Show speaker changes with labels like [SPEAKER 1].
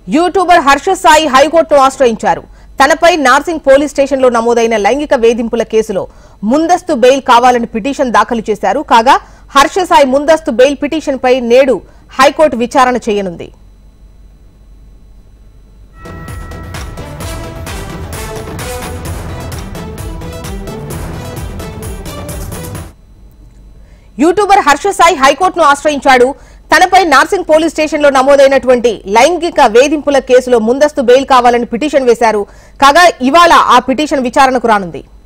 [SPEAKER 1] YouTuber Harsha Sai హైకోర్టును ఆశ్రయించారు తనపై నార్సింగ్ పోలీస్ స్టేషన్లో నమోదైన లైంగిక వేధింపుల కేసులో ముందస్తు బెయిల్ కావాలని పిటిషన్ దాఖలు చేశారు కాగా హర్ష సాయి ముందస్తు బెయిల్ పిటిషన్పై నేడు హైకోర్టు విచారణ చేయనుంది యూట్యూబర్ హర్ష సాయి హైకోర్టును ఆశ్రయించాడు తనపై నార్సింగ్ పోలీస్ స్టేషన్లో నమోదైనటువంటి లైంగిక వేధింపుల కేసులో ముందస్తు బెయిల్ కావాలని పిటిషన్ వేశారు కాగా ఇవాళ ఆ పిటిషన్ విచారణకు రానుంది